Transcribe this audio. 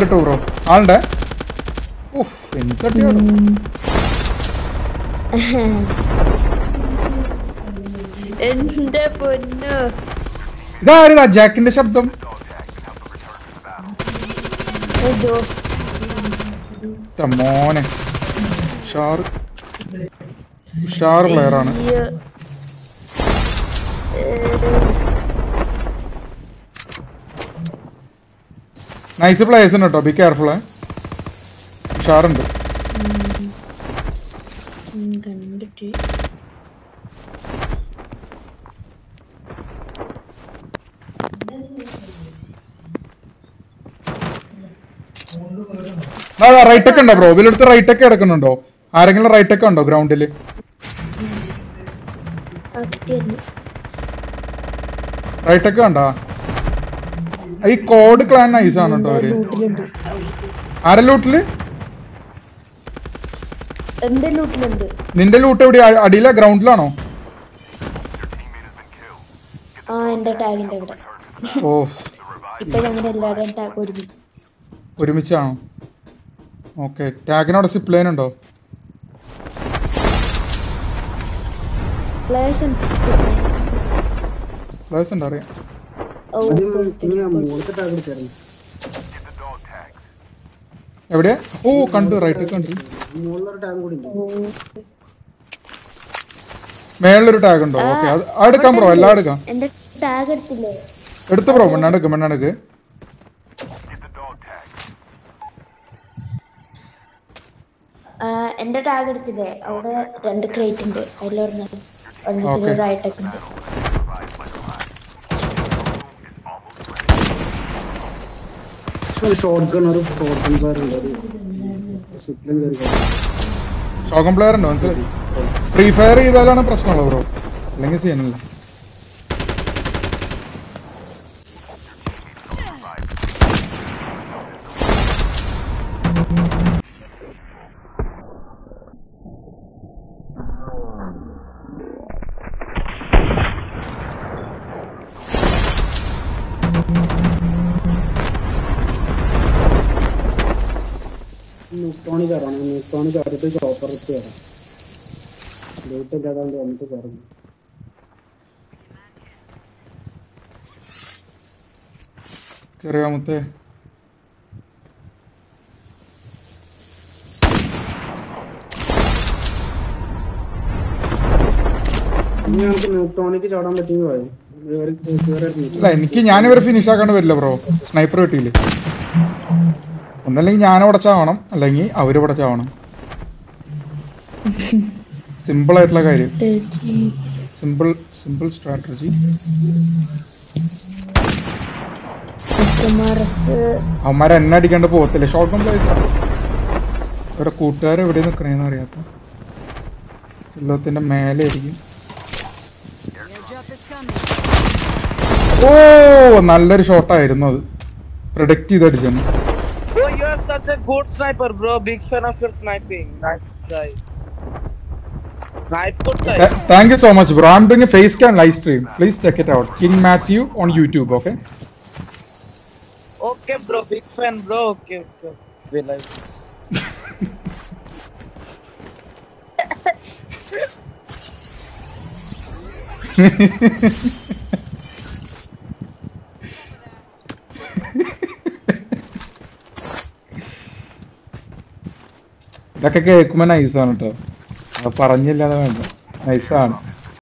കണ്ടിട്ടോ ബ്രോ ആളുടെ ഉഫ് എന്തട്ടിയാണ് എന്റെ പൊന്നു ഇതാരുതാ ജാക്കിന്റെ ശബ്ദം ഏ, ജോ ന്റെ മോനെ ഉഷാർ ഉഷാർ പ്ലെയർ ആണ് അയ്യോ. ഏ, നൈസ് പ്ലേയേഴ്സ് ഉണ്ട് കേട്ടോ ബി കെയർഫുൾ ഉഷാറുണ്ട് ഉം, കണ്ടിട്ട് റൈറ്റ് ഒക്കെ ഉണ്ടോ ബ്രോ ഇതിലെടുത്ത് റൈറ്റ് ഒക്കെ കിടക്കുന്നുണ്ടോ ആരെങ്കിലും റൈറ്റ് ഒക്കെ ഉണ്ടോ ഗ്രൗണ്ടിൽ ആ കിട്ടിയായിരുന്നു റൈറ്റ് ഒക്കെ ഉണ്ടോ ഈ കോഡ് ക്ലാൻ നൈസ് ആണ് കേട്ടോ അവര് ലൂട്ടിലുണ്ട് ആരെ ലൂട്ടില് എന്റെ ലൂട്ടിലുണ്ട് നിന്റെ ലൂട്ട് എവിടെ അടിയിലെ ഗ്രൗണ്ടിലാണോ ആ എന്റെ ടാഗിന്റെ അവിടെ ഓ ഇപ്പൊ ഞങ്ങളുടെ എല്ലാവരുടെയും ടാഗ് ഒരുമിച്ച് ഒരുമിച്ചാണോ ഓക്കെ ടാഗിനവിടെ സിപ്പ് ലൈൻ ഉണ്ടോ പ്ലേസ് ഉണ്ട് പ്ലേസ് ഉണ്ട് അറിയാം ഓ മുകളിലത്തെ ടാഗ് എടുത്തായിരുന്നു എവിടെയാ ഓ കണ്ടു റൈറ്റ് കണ്ടു മുകളിലൊരു ടാഗ് കൂടി ഉണ്ട് ഓ. മേളിലൊരു ടാഗ് ഉണ്ടോ ഓക്കെ അത് അത് എടുക്കാം ബ്രോ എല്ലാം എടുക്കാം എന്റെ ടാഗ് എടുത്തില്ലേ എടുത്തു ബ്രോ മണ്ണെടുക്ക് മണ്ണെടുക്ക് ആ, എന്റെ ടാഗ് എടുത്തില്ലേ അവിടെ രണ്ട് ക്രേറ്റ് ഉണ്ട് അതിലൊരെണ്ണം Okay. ഒരെണ്ണത്തിൽ റൈറ്റൊക്കെ ഉണ്ട് ഒരു ഷോർട്ട് ഗൺ ഒരു ഷോർട്ട് ഗൺ ഫയർ ഉണ്ട് ഒരു സിപ്ലൻ കയറി ഷോകം പ്ലെയർ ഉണ്ടോ ഫ്രീ ഫയർ ചെയ്താലാണ് പ്രശ്നമുള്ളത് ബ്രോ അല്ലെങ്കിൽ സീനില്ല ന്യൂട്രോണി കയറണം ന്യൂട്രോണി കയറിയിട്ട് ചോപ്പർ എടുത്ത് കയറാം ലൂട്ട് ഇല്ലാതെ വന്നിട്ട് കയറുന്നു ചെറിയാമത്തെ ഇനി നമുക്ക് ന്യൂട്രോണിക്ക് ചാടാൻ പറ്റിയെങ്കിൽ പറയും വേറെ വേറെ അല്ല എനിക്ക് ഞാനിവരെ ഫിനിഷ് ആക്കാണ്ട് വരില്ല ബ്രോ സ്നൈപ്പർ കിട്ടിയില്ലേ ഒന്നല്ലെങ്കിൽ ഞാൻ ഇവിടെ ചാവണം അല്ലെങ്കിൽ അവര് ഇവിടെ ചാവണം സിമ്പിൾ ആയിട്ടുള്ള കാര്യം സിമ്പിൾ സിമ്പിൾ സ്ട്രാറ്റജി അവന്മാരെ എന്നെ അടിക്കാണ്ട് പോകത്തില്ല ഷോർട്ട് പ്ലേസ് അവരുടെ കൂട്ടുകാരെ എവിടെ നിൽക്കണേന്ന് അറിയാത്ത എല്ലാത്തിന്റെ മേലെ ആയിരിക്കും ഓ നല്ലൊരു ഷോട്ടായിരുന്നു അത് പ്രൊഡക്റ്റ് ചെയ്ത് അടിച്ചെന്ന് Bro, you are such a good sniper, bro. Big fan of your sniping. Nice guy. Snipe good guy. Thank you so much bro I'm doing a face cam live stream please check it out king Mathew on YouTube okay Okay, bro. Big fan, bro. Okay, okay. We like. ഇതൊക്കെ കേൾക്കുമ്പോ നൈസാണ് കേട്ടോ അത് പറഞ്ഞില്ലാതെ വേണ്ട നൈസാണ്